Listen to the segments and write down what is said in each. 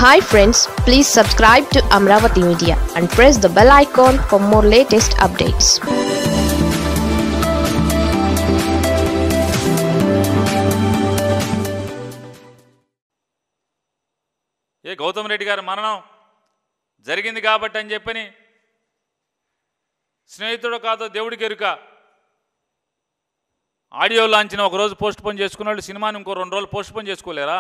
Hi friends please subscribe to Amaravati media and press the bell icon for more latest updates ఏ గౌతమ్ రెడ్డి గారి మరణం జరిగింది కాబట్టి అని చెప్పని స్నేహితుడు కాదో దేవుడికి ఎరుక ఆడియో లాంచ్ని ఒకరోజు పోస్ట్ పోన్ చేసుకున్న వాళ్ళు సినిమాని ఇంకో రెండు రోజులు పోస్ట్ పోన్ చేసుకోలేరా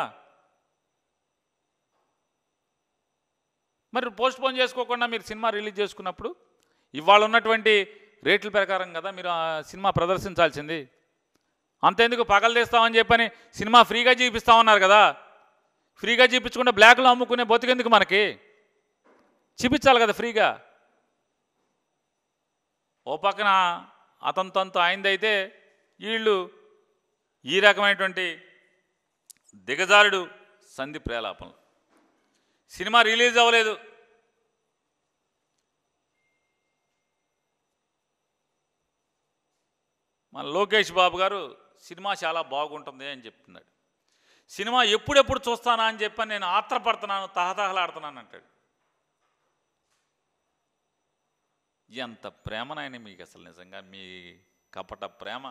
మరి పోస్ట్ పోన్ చేసుకోకుండా మీరు సినిమా రిలీజ్ చేసుకున్నప్పుడు ఇవాళ ఉన్నటువంటి రేట్ల ప్రకారం కదా మీరు ఆ సినిమా ప్రదర్శించాల్సింది అంతెందుకు పగలు తీస్తామని చెప్పని సినిమా ఫ్రీగా చూపిస్తామన్నారు కదా ఫ్రీగా చూపించకుండా బ్లాక్లో అమ్ముకునే బతికెందుకు మనకి చూపించాలి కదా ఫ్రీగా ఓ పక్కన అతని తంతు ఆయనదైతే వీళ్ళు ఈ రకమైనటువంటి దిగజారుడు సంధి ప్రేలాపనలు సినిమా రిలీజ్ అవ్వలేదు మన లోకేష్ బాబు గారు సినిమా చాలా బాగుంటుంది అని చెప్తున్నాడు సినిమా ఎప్పుడెప్పుడు చూస్తానా అని చెప్పని నేను ఆత్రపడుతున్నాను తహతహలాడుతున్నాను అంటాడు ఎంత ప్రేమనైనా మీకు అసలు నిజంగా మీ కపట ప్రేమ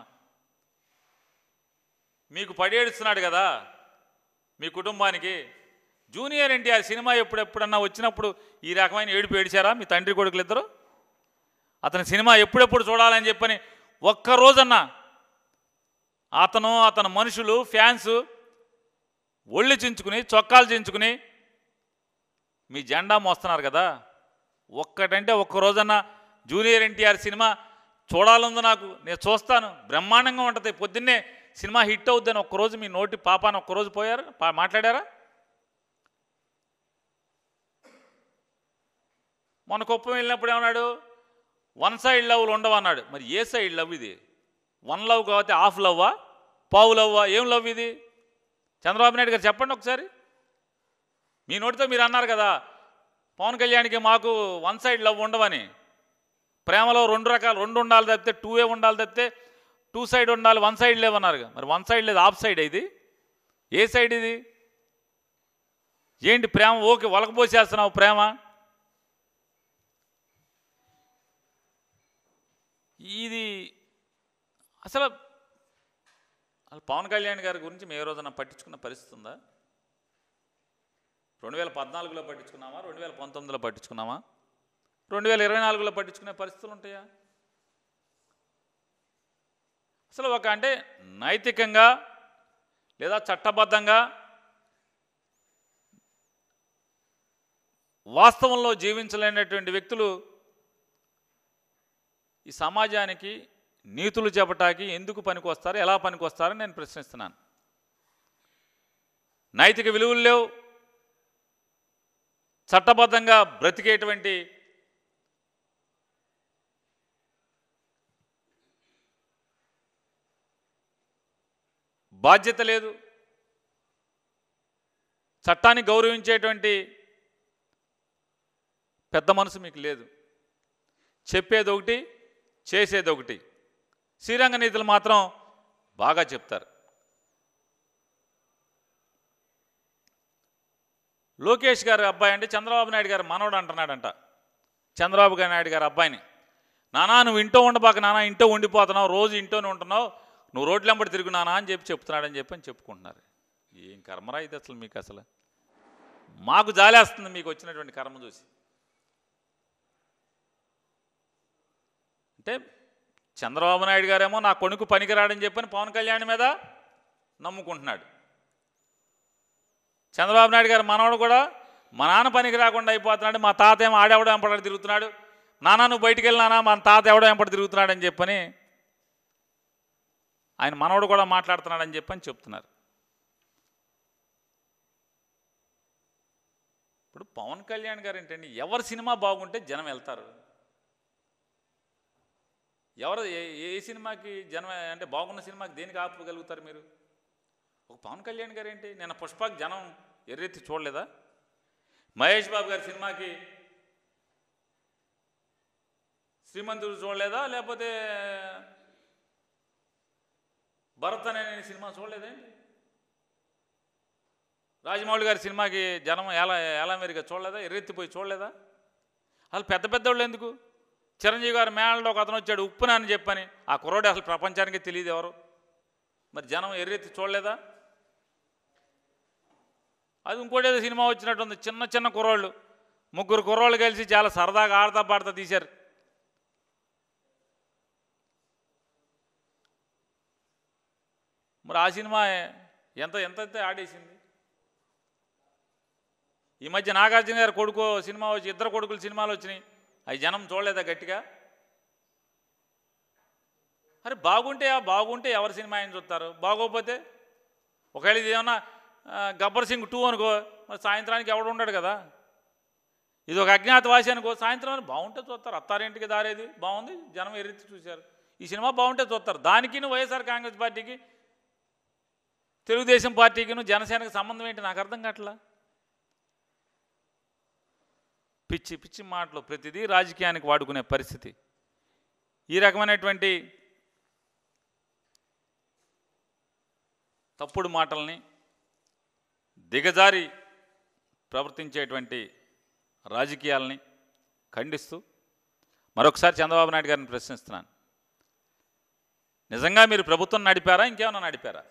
మీకు పడేడుస్తున్నాడు కదా మీ కుటుంబానికి జూనియర్ ఎన్టీఆర్ సినిమా ఎప్పుడెప్పుడన్నా వచ్చినప్పుడు ఈ రకమైన ఏడుపు ఏడిచారా మీ తండ్రి కొడుకులు ఇద్దరు అతని సినిమా ఎప్పుడెప్పుడు చూడాలని చెప్పని ఒక్క రోజన్నా అతను అతని మనుషులు ఫ్యాన్స్ ఒళ్ళు చించుకుని చొక్కాలు చించుకుని మీ జెండా మోస్తున్నారు కదా ఒక్కటంటే ఒక్క రోజన్నా జూనియర్ ఎన్టీఆర్ సినిమా చూడాలంది నాకు నేను చూస్తాను బ్రహ్మాండంగా ఉంటుంది పొద్దున్నే సినిమా హిట్ అవుద్దని ఒక్కరోజు మీ నోటి పాపాన ఒక్కరోజు పోయారు పా- మాట్లాడారా మొన్న కుప్పం వెళ్ళినప్పుడు ఏమన్నాడు వన్ సైడ్ లవ్లు ఉండవన్నాడు మరి ఏ సైడ్ లవ్ ఇది వన్ లవ్ కాబట్టి హాఫ్ లవ్వా పావు లవ్వా ఏం లవ్ ఇది చంద్రబాబు నాయుడు గారు చెప్పండి ఒకసారి మీ నోటితో మీరు అన్నారు కదా పవన్ కళ్యాణ్కి మాకు వన్ సైడ్ లవ్ ఉండవని ప్రేమలో రెండు రకాలు రెండు ఉండాలి తప్పితే టూ ఏ ఉండాలి తప్పితే టూ సైడ్ ఉండాలి వన్ సైడ్ లేవన్నారు కదా. మరి వన్ సైడ్ లేదు ఆఫ్ సైడ్ ఇది ఏ సైడ్ ఇది ఏంటి ప్రేమ ఓకే ఒలకపోసేస్తున్నావు ప్రేమ ఇది అసలు అసలు పవన్ కళ్యాణ్ గారి గురించి మేము ఏ రోజున పట్టించుకున్న పరిస్థితి ఉందా రెండు వేల పద్నాలుగులో పట్టించుకున్నామా రెండు వేల పంతొమ్మిదిలో పట్టించుకున్నామా రెండు వేల ఇరవై నాలుగులో పట్టించుకునే పరిస్థితులు ఉంటాయా అసలు ఒక అంటే నైతికంగా లేదా చట్టబద్ధంగా వాస్తవంలో జీవించలేనటువంటి వ్యక్తులు ఈ సమాజానికి నీతులు చెప్పటానికి ఎందుకు పనికొస్తారు ఎలా పనికొస్తారని నేను ప్రశ్నిస్తున్నాను నైతిక విలువలు లేవు చట్టబద్ధంగా బ్రతికేటువంటి బాధ్యత లేదు చట్టాన్ని గౌరవించేటువంటి పెద్ద మనసు మీకు లేదు చెప్పేది ఒకటి చేసేది ఒకటి శ్రీరంగ నీతులు మాత్రం బాగా చెప్తారు లోకేష్ గారి అబ్బాయి అంటే చంద్రబాబు నాయుడు గారు మనవడు అంటున్నాడంట చంద్రబాబు గారి నాయుడు గారి అబ్బాయిని నానా నువ్వు ఇంట్లో ఉండబాక నానా ఇంట్లో ఉండిపోతున్నావు రోజు ఇంట్లోనే ఉంటున్నావు నువ్వు రోడ్లు వెంబడి తిరుగు నానా అని చెప్పి చెప్తున్నాడని చెప్పి అని చెప్పుకుంటున్నారు ఏం కర్మరా ఇది అసలు మీకు అసలు మాకు జాలేస్తుంది మీకు వచ్చినటువంటి కర్మ చూసి అంటే చంద్రబాబు నాయుడు గారేమో నా కొడుకు పనికిరాడని చెప్పని పవన్ కళ్యాణ్ మీద నమ్ముకుంటున్నాడు చంద్రబాబు నాయుడు గారు మనవడు కూడా మా నాన్న పనికి రాకుండా అయిపోతున్నాడు మా తాత ఏమో ఆడెవడో వెంపడి తిరుగుతున్నాడు నాన్న నువ్వు బయటికి వెళ్ళినానా మా తాత ఎవడో వెంపడి తిరుగుతున్నాడు అని చెప్పని ఆయన మనవడు కూడా మాట్లాడుతున్నాడని చెప్పని చెప్తున్నారు ఇప్పుడు పవన్ కళ్యాణ్ గారు ఏంటండి ఎవరి సినిమా బాగుంటే జనం వెళ్తారు ఎవరు ఏ ఏ సినిమాకి జనం అంటే బాగున్న సినిమాకి దేనికి ఆపగలుగుతారు మీరు ఒక పవన్ కళ్యాణ్ గారు ఏంటి నేను పుష్పకి జనం ఎర్రెత్తి చూడలేదా మహేష్ బాబు గారి సినిమాకి శ్రీమంతుడు చూడలేదా లేకపోతే భరత్ అనే సినిమా చూడలేదేంటి రాజమౌళి గారి సినిమాకి జనం ఎలా ఎలా మెరుగా చూడలేదా ఎర్రెత్తిపోయి చూడలేదా అసలు పెద్ద పెద్దోళ్ళు ఎందుకు చిరంజీవి గారి మేళలో ఒక అతను వచ్చాడు ఉప్పున అని చెప్పని ఆ కుర్రోడు అసలు ప్రపంచానికి తెలియదు ఎవరు మరి జనం ఎర్రెత్తి చూడలేదా అది ఇంకోటి ఏదో సినిమా వచ్చినట్టుంది చిన్న చిన్న కుర్రోళ్ళు ముగ్గురు కుర్రోళ్ళు కలిసి చాలా సరదాగా ఆడతా పాడతా తీశారు మరి ఆ సినిమా ఎంత ఎంత అయితే ఆడేసింది ఈ మధ్య నాగార్జున గారి కొడుకు సినిమా వచ్చి ఇద్దరు కొడుకులు సినిమాలు వచ్చినాయి అవి జనం చూడలేదా గట్టిగా అరే బాగుంటే ఆ బాగుంటే ఎవరి సినిమా ఆయన చూస్తారు బాగోకపోతే ఒకవేళ ఇది ఏమన్నా ఆ, గబ్బర్ సింగ్ టూ అనుకో మరి సాయంత్రానికి ఎవడు ఉండడు కదా ఇది ఒక అజ్ఞాతవాసి అనుకో సాయంత్రం బాగుంటే చూస్తారు అత్తారింటికి దారేది బాగుంది జనం ఎరిచి చూశారు ఈ సినిమా బాగుంటే చూస్తారు దానికి వైఎస్ఆర్ కాంగ్రెస్ పార్టీకి తెలుగుదేశం పార్టీకిను జనసేనకి సంబంధం ఏంటి నాకు అర్థం కావట్లా పిచ్చి పిచ్చి మాటలు ప్రతిదీ రాజకీయానికి వాడుకునే పరిస్థితి ఈ రకమైనటువంటి తప్పుడు మాటల్ని దిగజారి ప్రవర్తించేటువంటి రాజకీయాలని ఖండిస్తూ మరొకసారి చంద్రబాబు నాయుడు గారిని ప్రశ్నిస్తున్నాను నిజంగా మీరు ప్రభుత్వం నడిపారా ఇంకేమైనా నడిపారా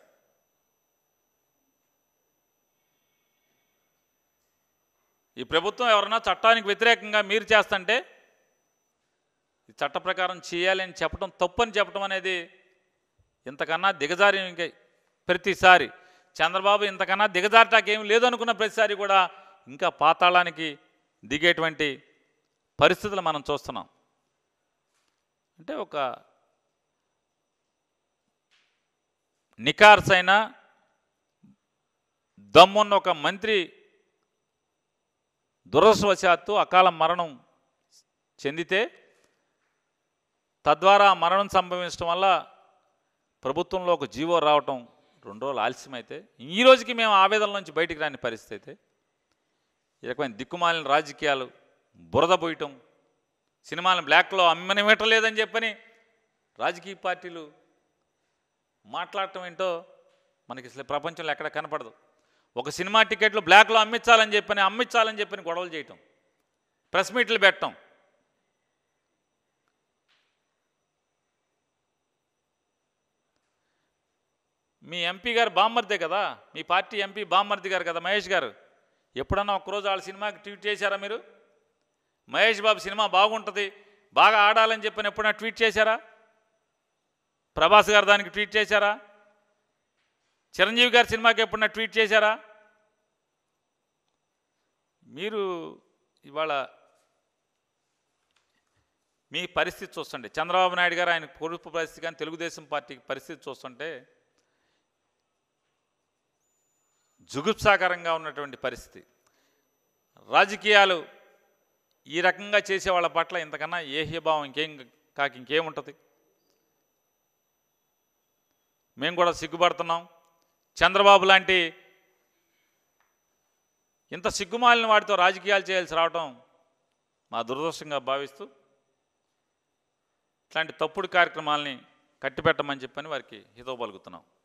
ఈ ప్రభుత్వం ఎవరన్నా చట్టానికి వ్యతిరేకంగా మీరు చేస్తుంటే ఈ చట్ట ప్రకారం చేయాలి అని చెప్పడం తప్పని చెప్పడం అనేది ఇంతకన్నా దిగజారి ఇంకా ప్రతిసారి చంద్రబాబు ఇంతకన్నా దిగజారటాకేం లేదు అనుకున్న ప్రతిసారి కూడా ఇంకా పాతాళానికి దిగేటువంటి పరిస్థితులు మనం చూస్తున్నాం అంటే ఒక నికార్సైన దమ్మున్న ఒక మంత్రి దురదృష్టవశాత్తు అకాల మరణం చెందితే తద్వారా ఆ మరణం సంభవించడం వల్ల ప్రభుత్వంలో ఒక జీవో రావటం రెండు రోజులు ఆలస్యమైతే ఈ రోజుకి మేము ఆవేదన నుంచి బయటికి రాని పరిస్థితి అయితే ఈ రకమైన దిక్కుమాలిన రాజకీయాలు బురద పోయటం సినిమాలను బ్లాక్లో అమ్మనివ్వటం చెప్పని రాజకీయ పార్టీలు మాట్లాడటం ఏంటో మనకి అసలు ప్రపంచంలో ఎక్కడ కనపడదు ఒక సినిమా టికెట్లు బ్లాక్లో అమ్మించాలని చెప్పని అమ్మించాలని చెప్పని గొడవలు చేయటం ప్రెస్ మీట్లు పెట్టడం మీ ఎంపీ గారు బామ్మర్దే కదా మీ పార్టీ ఎంపీ బామ్మర్ది గారు కదా మహేష్ గారు ఎప్పుడన్నా ఒక్కరోజు వాళ్ళ సినిమాకి ట్వీట్ చేశారా మీరు మహేష్ బాబు సినిమా బాగుంటుంది బాగా ఆడాలని చెప్పని ఎప్పుడన్నా ట్వీట్ చేశారా ప్రభాస్ గారు దానికి ట్వీట్ చేశారా చిరంజీవి గారి సినిమాకి ఎప్పుడన్నా ట్వీట్ చేశారా మీరు ఇవాళ మీ పరిస్థితి చూస్తుంటే చంద్రబాబు నాయుడు గారు ఆయన పొరుపు పరిస్థితి కానీ తెలుగుదేశం పార్టీ పరిస్థితి చూస్తుంటే జుగుప్సాకరంగా ఉన్నటువంటి పరిస్థితి రాజకీయాలు ఈ రకంగా చేసే వాళ్ళ పట్ల ఇంతకన్నా ఏహ్యభావం ఇంకేం కాక ఇంకేముంటుంది మేము కూడా సిగ్గుపడుతున్నాం చంద్రబాబు లాంటి ఇంత సిగ్గుమాలిన వాటితో రాజకీయాలు చేయాల్సి రావటం మా దురదృష్టంగా భావిస్తూ ఇట్లాంటి తప్పుడు కార్యక్రమాలని కట్టిపెట్టమని చెప్పని వారికి హితవు పలుకుతున్నాం